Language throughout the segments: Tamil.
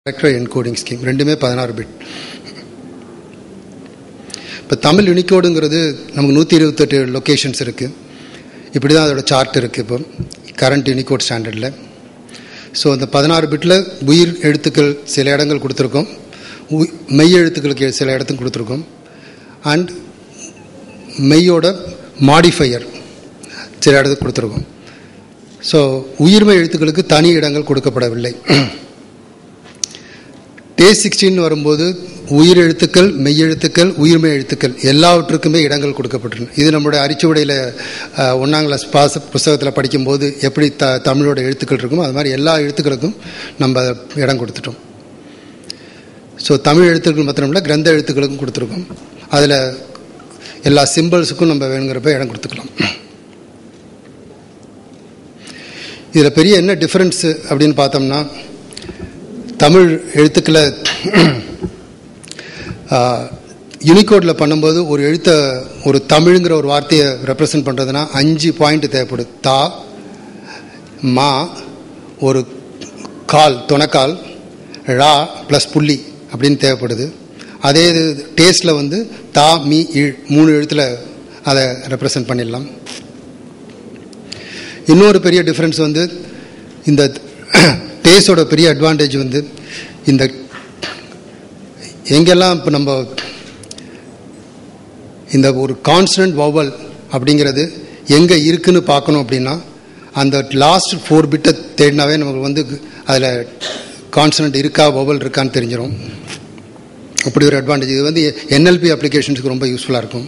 கேரக்டர் என்கோடிங் ஸ்கீம் ரெண்டுமே பதினாறு பிட் இப்போ தமிழ் யூனிகோடுங்கிறது நமக்கு நூற்றி இருபத்தெட்டு லொக்கேஷன்ஸ் இருக்குது இப்படி தான் அதோட சார்ட் இருக்குது இப்போ கரண்ட் யூனிகோட் ஸ்டாண்டர்டில் ஸோ அந்த பதினாறு பிட்டில் உயிர் எழுத்துக்கள் சில இடங்கள் கொடுத்துருக்கோம் உய்- மெய் எழுத்துக்களுக்கு சில இடத்துக்கு கொடுத்துருக்கோம் அண்ட் மெய்யோட மாடிஃபையர் சில இடத்துக்கு கொடுத்துருக்கோம் ஸோ உயிர்மை எழுத்துக்களுக்கு தனி இடங்கள் கொடுக்கப்படவில்லை டே சிக்ஸ்டீன் வரும்போது உயிர் எழுத்துக்கள் மெய் எழுத்துக்கள் உயிர்மை எழுத்துக்கள் எல்லாவற்றுக்குமே இடங்கள் கொடுக்கப்பட்டிருக்கு இது நம்மளுடைய அரிச்சுவடையில் ஒன்றாம் கிளாஸ் பாச புஸ்தகத்தில் படிக்கும்போது எப்படி த தமிழோட எழுத்துக்கள் இருக்குமோ அது மாதிரி எல்லா எழுத்துக்களுக்கும் நம்ம இடம் கொடுத்துட்டோம் ஸோ தமிழ் எழுத்துக்கள் மாத்திரமில்ல கிரந்த எழுத்துக்களுக்கும் கொடுத்துருக்கோம் அதில் எல்லா சிம்பிள்ஸுக்கும் நம்ம வேணுங்கிறப்ப இடம் கொடுத்துக்கலாம் இதில் பெரிய என்ன டிஃப்ரென்ஸு அப்படின்னு பார்த்தோம்னா தமிழ் எழுத்துக்களை யூனிகோடில் பண்ணும்போது ஒரு எழுத்தை ஒரு தமிழுங்கிற ஒரு வார்த்தையை ரெப்ரசன்ட் பண்ணுறதுனா அஞ்சு பாயிண்ட் தேவைப்படுது தா மா ஒரு கால் துணைக்கால் ழா ப்ளஸ் புள்ளி அப்படின்னு தேவைப்படுது அதே இது டேஸ்டில் வந்து தா மீ இழ் மூணு எழுத்தில் அதை ரெப்ரசன்ட் பண்ணிடலாம் இன்னொரு பெரிய டிஃப்ரென்ஸ் வந்து இந்த டேஸோட பெரிய அட்வான்டேஜ் வந்து இந்த எங்கெல்லாம் இப்போ நம்ம இந்த ஒரு கான்ஸ்டன்ட் வவல் அப்படிங்கிறது எங்கே இருக்குன்னு பார்க்கணும் அப்படின்னா அந்த லாஸ்ட் ஃபோர் பிட்டை தேடினாவே நமக்கு வந்து அதில் கான்ஸ்டன்ட் இருக்கா வவல் இருக்கான்னு தெரிஞ்சிடும் அப்படி ஒரு அட்வான்டேஜ் இது வந்து என்எல்பி அப்ளிகேஷன்ஸுக்கு ரொம்ப யூஸ்ஃபுல்லாக இருக்கும்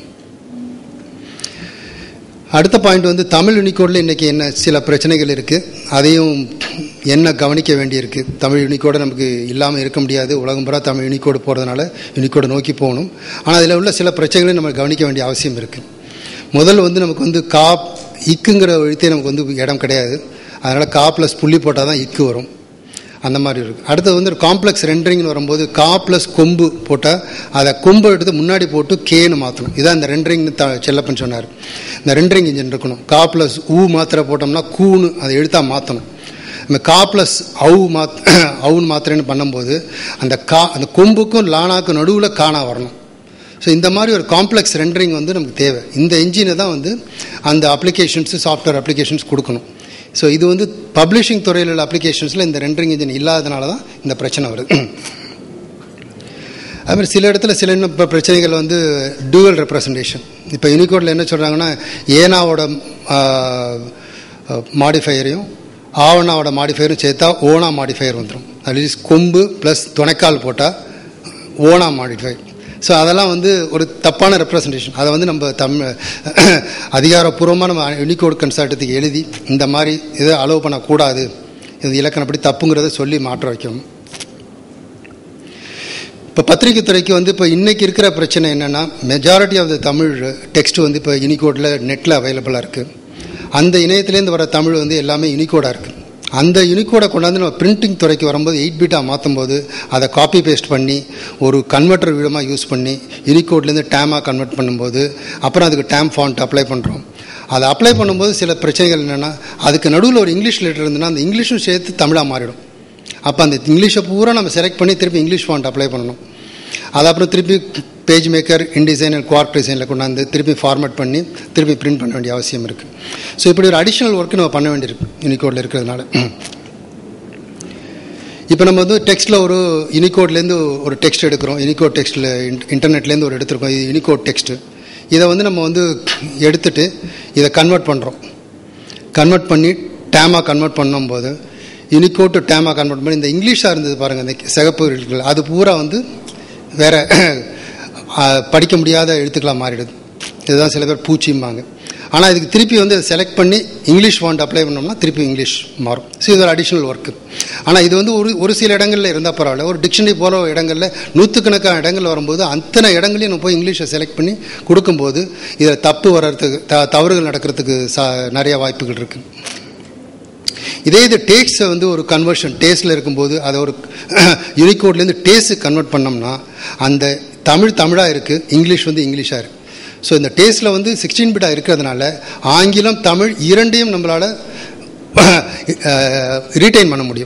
அடுத்த பாயிண்ட் வந்து தமிழ் யூனிகோடில் இன்றைக்கி என்ன சில பிரச்சனைகள் இருக்குது அதையும் என்ன கவனிக்க வேண்டியிருக்கு தமிழ் யூனிகோடு நமக்கு இல்லாமல் இருக்க முடியாது உலகம் பூரா தமிழ் யூனிகோடு போகிறதுனால யூனிகோடு நோக்கி போகணும் ஆனால் அதில் உள்ள சில பிரச்சனைகளை நம்ம கவனிக்க வேண்டிய அவசியம் இருக்குது முதல்ல வந்து நமக்கு வந்து கா இக்குங்கிற எழுத்தே நமக்கு வந்து இடம் கிடையாது அதனால் கா ப்ளஸ் புள்ளி போட்டால் தான் இக்கு வரும் அந்த மாதிரி இருக்குது அடுத்தது வந்து காம்ப்ளெக்ஸ் ரெண்டரிங்னு வரும்போது கா ப்ளஸ் கொம்பு போட்டால் அதை கொம்பு எடுத்து முன்னாடி போட்டு கேன்னு மாற்றணும் இதான் இந்த ரெண்டரிங்னு த செல்லப்பன் சொன்னார் இந்த ரெண்டரிங் இன்ஜின் இருக்கணும் கா ப்ளஸ் ஊ மாத்திரை போட்டோம்னா கூன்னு அதை எழுத்தா மாற்றணும் நம்ம கா ப்ளஸ் அவு மாத் அவுன்னு மாத்திரைன்னு பண்ணும்போது அந்த கா அந்த கொம்புக்கும் லானாக்கும் நடுவில் காணா வரணும் ஸோ இந்த மாதிரி ஒரு காம்ப்ளெக்ஸ் ரெண்டரிங் வந்து நமக்கு தேவை இந்த இன்ஜினை தான் வந்து அந்த அப்ளிகேஷன்ஸு சாஃப்ட்வேர் அப்ளிகேஷன்ஸ் கொடுக்கணும் ஸோ இது வந்து பப்ளிஷிங் துறையில் உள்ள அப்ளிகேஷன்ஸில் இந்த ரெண்டரிங் இன்ஜின் இல்லாதனால தான் இந்த பிரச்சனை வருது அது மாதிரி சில இடத்துல சில இன்னும் இப்போ பிரச்சனைகள் வந்து டூவல் ரெப்ரசன்டேஷன் இப்போ யூனிகோடில் என்ன சொல்கிறாங்கன்னா ஏனாவோட மாடிஃபையரையும் ஆவணாவோட மாடிஃபையரும் சேர்த்தா ஓனா மாடிஃபையர் வந்துடும் அட்லீஸ்ட் கொம்பு ப்ளஸ் துணைக்கால் போட்டால் ஓனா மாடிஃபையர் ஸோ அதெல்லாம் வந்து ஒரு தப்பான ரெப்ரசன்டேஷன் அதை வந்து நம்ம தமிழ் அதிகாரப்பூர்வமாக நம்ம யூனிகோட் கன்சல்ட்டத்துக்கு எழுதி இந்த மாதிரி இதை அலோவ் பண்ணக்கூடாது இது இலக்கணப்படி தப்புங்கிறத சொல்லி மாற்ற வைக்கணும் இப்போ பத்திரிகை துறைக்கு வந்து இப்போ இன்னைக்கு இருக்கிற பிரச்சனை என்னென்னா majority of the Tamil text வந்து இப்போ யூனிகோடில் நெட்டில் அவைலபிளாக இருக்குது அந்த இணையத்துலேருந்து வர தமிழ் வந்து எல்லாமே யூனிகோடாக இருக்குது அந்த யூனிகோடை கொண்டாந்து நம்ம பிரிண்டிங் துறைக்கு வரும்போது எயிட் பீட்டாக மாற்றும் போது அதை காப்பி பேஸ்ட் பண்ணி ஒரு கன்வெர்ட்டர் விதமாக யூஸ் பண்ணி யூனிகோட்லேருந்து டேமாக கன்வெர்ட் பண்ணும்போது அப்புறம் அதுக்கு டேம் ஃபாண்ட் அப்ளை பண்ணுறோம் அதை அப்ளை பண்ணும்போது சில பிரச்சனைகள் என்னென்னா அதுக்கு நடுவில் ஒரு இங்கிலீஷ் லெட்டர் இருந்ததுன்னா அந்த இங்கிலீஷும் சேர்த்து தமிழாக மாறிடும் அப்போ அந்த இங்கிலீஷை பூரா நம்ம செலக்ட் பண்ணி திருப்பி இங்கிலீஷ் ஃபாண்ட் அப்ளை பண்ணணும் அது அப்புறம் திருப்பி பேஜ் மேக்கர் இன்டிசைன் குவார்க் டிசைனில் கொண்டாந்து திருப்பி ஃபார்மேட் பண்ணி திருப்பி பிரிண்ட் பண்ண வேண்டிய அவசியம் இருக்குது ஸோ இப்படி ஒரு அடிஷ்னல் ஒர்க்கு நம்ம பண்ண வேண்டியிருக்கு யூனிகோடில் இருக்கிறதுனால இப்போ நம்ம வந்து டெக்ஸ்ட்டில் ஒரு யூனிகோட்லேருந்து ஒரு டெக்ஸ்ட் எடுக்கிறோம் யூனிகோட் டெக்ஸ்ட்டில் இன்டர்நெட்லேருந்து ஒரு எடுத்திருக்கோம் இது யூனிகோட் டெக்ஸ்ட்டு இதை வந்து நம்ம வந்து எடுத்துட்டு இதை கன்வெர்ட் பண்ணுறோம் கன்வெர்ட் பண்ணி டேமாக கன்வெர்ட் பண்ணும்போது யூனிகோட் டு டேமாக கன்வெர்ட் பண்ணி இந்த இங்கிலீஷாக இருந்தது பாருங்கள் இந்த சிகப்பு எழுத்துக்கள் அது பூரா வந்து வேற படிக்க முடியாத எழுத்துக்களாக மாறிடுது இதுதான் சில பேர் பூச்சிம்பாங்க ஆனால் இதுக்கு திருப்பி வந்து அதை செலக்ட் பண்ணி இங்கிலீஷ் ஃபாண்ட் அப்ளை பண்ணோம்னா திருப்பி இங்கிலீஷ் மாறும் ஸோ இது ஒரு அடிஷ்னல் ஒர்க்கு ஆனால் இது வந்து ஒரு ஒரு சில இடங்களில் இருந்தால் பரவாயில்ல ஒரு டிக்ஷனரி போகிற இடங்களில் நூற்றுக்கணக்கான இடங்கள் வரும்போது அத்தனை இடங்களையும் நம்ம போய் இங்கிலீஷை செலக்ட் பண்ணி கொடுக்கும்போது இதில் தப்பு வர்றதுக்கு த தவறுகள் நடக்கிறதுக்கு சா நிறைய வாய்ப்புகள் இருக்குது இதே இது டேக்ஸை வந்து ஒரு கன்வர்ஷன் டேஸ்டில் இருக்கும்போது அதை ஒரு யூனிகோட்லேருந்து டேஸ்ட்டு கன்வெர்ட் பண்ணோம்னா அந்த தமிழ் தமிழாக இருக்குது இங்கிலீஷ் வந்து இங்கிலீஷாக இருக்குது ஸோ இந்த டேஸ்ட்டில் வந்து சிக்ஸ்டீன் பிட்டாக இருக்கிறதுனால ஆங்கிலம் தமிழ் இரண்டையும் நம்மளால் ரீட்டைன் பண்ண முடியும்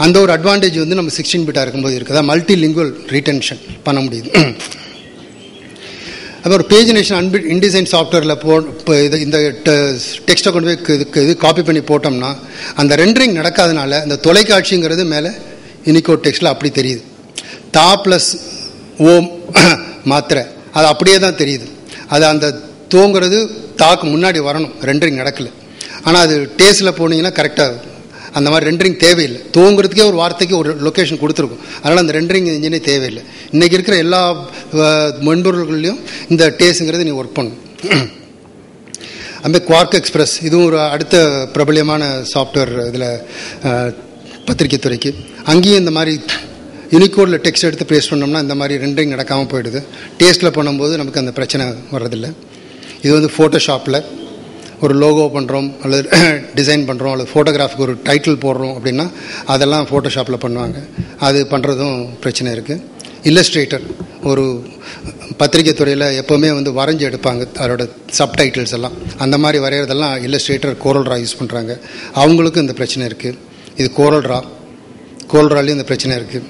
அந்த ஒரு அட்வான்டேஜ் வந்து நம்ம சிக்ஸ்டீன் பிட்டாக இருக்கும்போது இருக்குது மல்டி லிங்குவல் ரீடென்ஷன் பண்ண முடியுது அப்புறம் ஒரு பேஜினேஷன் அன்பி இன்டிசைன் சாஃப்ட்வேரில் போ இப்போ இது இந்த டெக்ஸ்ட்டை கொண்டு போய் இதுக்கு இது காப்பி பண்ணி போட்டோம்னா அந்த ரெண்டரிங் நடக்காதனால அந்த தொலைக்காட்சிங்கிறது மேலே யூனிகோட் டெக்ஸ்ட்டில் அப்படி தெரியுது தா ப்ளஸ் ஓம் மாத்திரை அது அப்படியே தான் தெரியுது அது அந்த தோங்கிறது தாக்கு முன்னாடி வரணும் ரெண்டரிங் நடக்கல ஆனால் அது டேஸ்ட்டில் போனீங்கன்னா கரெக்டாக அந்த மாதிரி ரெண்டரிங் தேவையில்லை தூங்குறதுக்கே ஒரு வார்த்தைக்கு ஒரு லொக்கேஷன் கொடுத்துருக்கும் அதனால் அந்த ரெண்டரிங் இன்ஜினே தேவையில்லை இன்றைக்கி இருக்கிற எல்லா மென்பொருள்கள்லையும் இந்த டேஸுங்கிறது நீ ஒர்க் பண்ணும் அதுமாதிரி குவார்க் எக்ஸ்பிரஸ் இதுவும் ஒரு அடுத்த பிரபலியமான சாஃப்ட்வேர் இதில் பத்திரிகை துறைக்கு அங்கேயும் இந்த மாதிரி யூனிகோடில் டெக்ஸ்ட் எடுத்து பேஸ்ட் பண்ணோம்னா இந்த மாதிரி ரெண்டரிங் நடக்காமல் போயிடுது டேஸ்ட்டில் பண்ணும்போது நமக்கு அந்த பிரச்சனை வர்றதில்லை இது வந்து ஃபோட்டோஷாப்பில் ஒரு லோகோ பண்ணுறோம் அல்லது டிசைன் பண்ணுறோம் அல்லது ஃபோட்டோகிராஃபுக்கு ஒரு டைட்டில் போடுறோம் அப்படின்னா அதெல்லாம் ஃபோட்டோஷாப்பில் பண்ணுவாங்க அது பண்ணுறதும் பிரச்சனை இருக்குது இல்லஸ்ட்ரேட்டர் ஒரு பத்திரிகை துறையில் எப்போவுமே வந்து வரைஞ்சி எடுப்பாங்க அதோட சப்டைட்டில்ஸ் எல்லாம் அந்த மாதிரி வரைகிறதெல்லாம் இல்லஸ்ட்ரேட்டர் கோரல் ரா யூஸ் பண்ணுறாங்க அவங்களுக்கும் இந்த பிரச்சனை இருக்குது இது கோரல் ரா கோரல் இந்த பிரச்சனை இருக்குது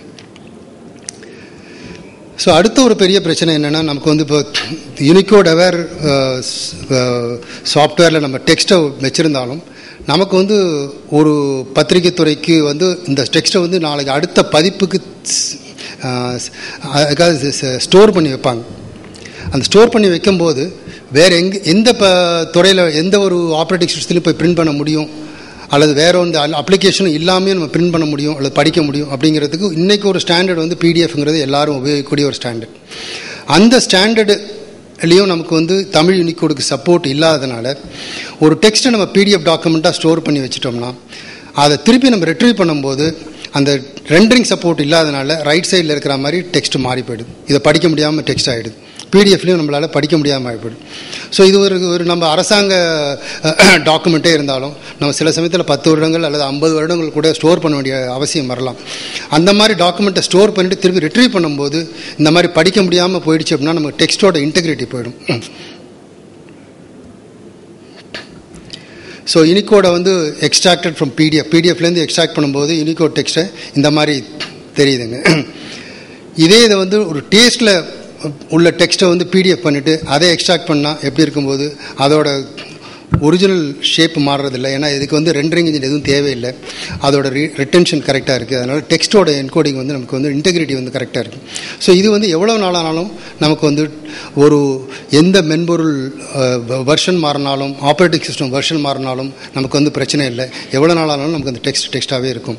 ஸோ அடுத்த ஒரு பெரிய பிரச்சனை என்னென்னா நமக்கு வந்து இப்போ யூனிகோட் அவேர் சாஃப்ட்வேரில் நம்ம டெக்ஸ்ட்டை வச்சுருந்தாலும் நமக்கு வந்து ஒரு பத்திரிகை துறைக்கு வந்து இந்த டெக்ஸ்ட்டை வந்து நாளைக்கு அடுத்த பதிப்புக்கு அதுக்காக ஸ்டோர் பண்ணி வைப்பாங்க அந்த ஸ்டோர் பண்ணி வைக்கும்போது வேறு எங்கே எந்த ப துறையில் எந்த ஒரு ஆப்ரேட்டிங் சிஸ்டத்துலையும் போய் பிரிண்ட் பண்ண முடியும் அல்லது வேற ஒன்று அப்ளிகேஷனும் இல்லாமல் நம்ம பிரிண்ட் பண்ண முடியும் அல்லது படிக்க முடியும் அப்படிங்கிறதுக்கு இன்றைக்கி ஒரு ஸ்டாண்டர்ட் வந்து பிடிஎஃப்ங்கிறது எல்லாரும் உபயோகிக்கக்கூடிய ஒரு ஸ்டாண்டர்ட் அந்த ஸ்டாண்டர்டுலேயும் நமக்கு வந்து தமிழ் யூனிகோடுக்கு சப்போர்ட் இல்லாததுனால ஒரு டெக்ஸ்ட்டை நம்ம பிடிஎஃப் டாக்குமெண்ட்டாக ஸ்டோர் பண்ணி வச்சிட்டோம்னா அதை திருப்பி நம்ம ரெட்ரீவ் பண்ணும்போது அந்த ரெண்டரிங் சப்போர்ட் இல்லாதனால ரைட் சைடில் இருக்கிற மாதிரி டெக்ஸ்ட் மாறி போயிடுது இதை படிக்க முடியாமல் டெக்ஸ்ட் ஆகிடுது பிடிஎஃப்லையும் நம்மளால் படிக்க முடியாமல் ஆகிப்போயிடும் ஸோ இது ஒரு ஒரு நம்ம அரசாங்க டாக்குமெண்ட்டே இருந்தாலும் நம்ம சில சமயத்தில் பத்து வருடங்கள் அல்லது ஐம்பது வருடங்கள் கூட ஸ்டோர் பண்ண வேண்டிய அவசியம் வரலாம் அந்த மாதிரி டாக்குமெண்ட்டை ஸ்டோர் பண்ணிட்டு திருப்பி ரிட்ரீவ் பண்ணும்போது இந்த மாதிரி படிக்க முடியாமல் போயிடுச்சு அப்படின்னா நம்ம டெக்ஸ்ட்டோட இன்டெகிரிட்டி போயிடும் ஸோ யூனிகோடை வந்து எக்ஸ்ட்ராக்டட் ஃப்ரம் பிடிஎஃப் பிடிஎஃப்லேருந்து எக்ஸ்ட்ராக்ட் பண்ணும்போது யூனிகோட் டெக்ஸ்ட்டை இந்த மாதிரி தெரியுதுங்க இதே இதை வந்து ஒரு டேஸ்ட்டில் உள்ள டெக்ஸ்ட்டை வந்து பிடிஎஃப் பண்ணிவிட்டு அதை எக்ஸ்ட்ராக்ட் பண்ணால் எப்படி இருக்கும்போது அதோட ஒரிஜினல் ஷேப் மாறுறதில்ல ஏன்னா இதுக்கு வந்து ரெண்டரிங் இன்ஜின் எதுவும் தேவையில்லை அதோட ரி ரிட்டென்ஷன் கரெக்டாக இருக்குது அதனால் டெக்ஸ்ட்டோட என்கோடிங் வந்து நமக்கு வந்து இன்டெகிரிட்டி வந்து கரெக்டாக இருக்குது ஸோ இது வந்து எவ்வளோ நாளானாலும் நமக்கு வந்து ஒரு எந்த மென்பொருள் வெர்ஷன் மாறினாலும் ஆப்ரேட்டிங் சிஸ்டம் வெர்ஷன் மாறினாலும் நமக்கு வந்து பிரச்சனை இல்லை எவ்வளோ நாளானாலும் நமக்கு அந்த டெக்ஸ்ட் டெக்ஸ்ட்டாகவே இருக்கும்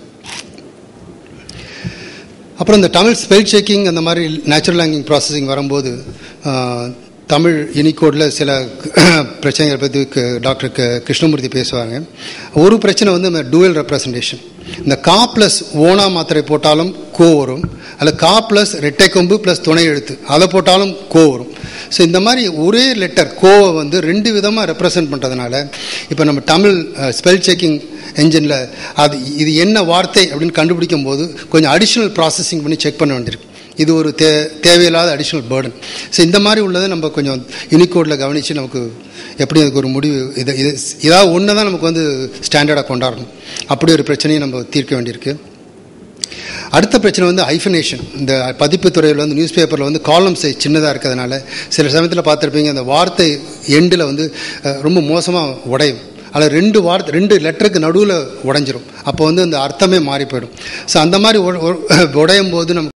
அப்புறம் இந்த தமிழ் ஸ்பெல் செக்கிங் அந்த மாதிரி நேச்சுரல் லாங்குவேஜ் ப்ராசஸிங் வரும்போது தமிழ் யூனிகோடில் சில பிரச்சனைகள் பற்றி டாக்டர் கிருஷ்ணமூர்த்தி பேசுவாங்க ஒரு பிரச்சனை வந்து இந்த டூவல் ரெப்ரசன்டேஷன் இந்த கா ப்ளஸ் ஓனா மாத்திரை போட்டாலும் கோ வரும் அதில் கா ப்ளஸ் ரெட்டை கொம்பு ப்ளஸ் துணை எழுத்து அதை போட்டாலும் கோ வரும் ஸோ இந்த மாதிரி ஒரே லெட்டர் கோவை வந்து ரெண்டு விதமாக ரெப்ரசன்ட் பண்ணுறதுனால இப்போ நம்ம தமிழ் ஸ்பெல் செக்கிங் என்ஜினில் அது இது என்ன வார்த்தை அப்படின்னு கண்டுபிடிக்கும் போது கொஞ்சம் அடிஷ்னல் ப்ராசஸிங் பண்ணி செக் பண்ண வேண்டியிருக்கு இது ஒரு தே தேவையில்லாத அடிஷ்னல் பேர்டன் ஸோ இந்த மாதிரி உள்ளதை நம்ம கொஞ்சம் யூனிகோடில் கவனித்து நமக்கு எப்படி அதுக்கு ஒரு முடிவு இது இது ஏதாவது ஒன்று தான் நமக்கு வந்து ஸ்டாண்டர்டாக கொண்டாடணும் அப்படி ஒரு பிரச்சனையை நம்ம தீர்க்க வேண்டியிருக்கு அடுத்த பிரச்சனை வந்து ஐஃபனேஷன் இந்த பதிப்பு துறையில் வந்து நியூஸ் பேப்பரில் வந்து காலம் சைஸ் சின்னதாக இருக்கிறதுனால சில சமயத்தில் பார்த்துருப்பீங்க அந்த வார்த்தை எண்டில் வந்து ரொம்ப மோசமாக உடையும் அதில் ரெண்டு வார்த்தை ரெண்டு லெட்டருக்கு நடுவில் உடஞ்சிரும் அப்போ வந்து அந்த அர்த்தமே மாறி போயிடும் ஸோ அந்த மாதிரி உடையும் போது நமக்கு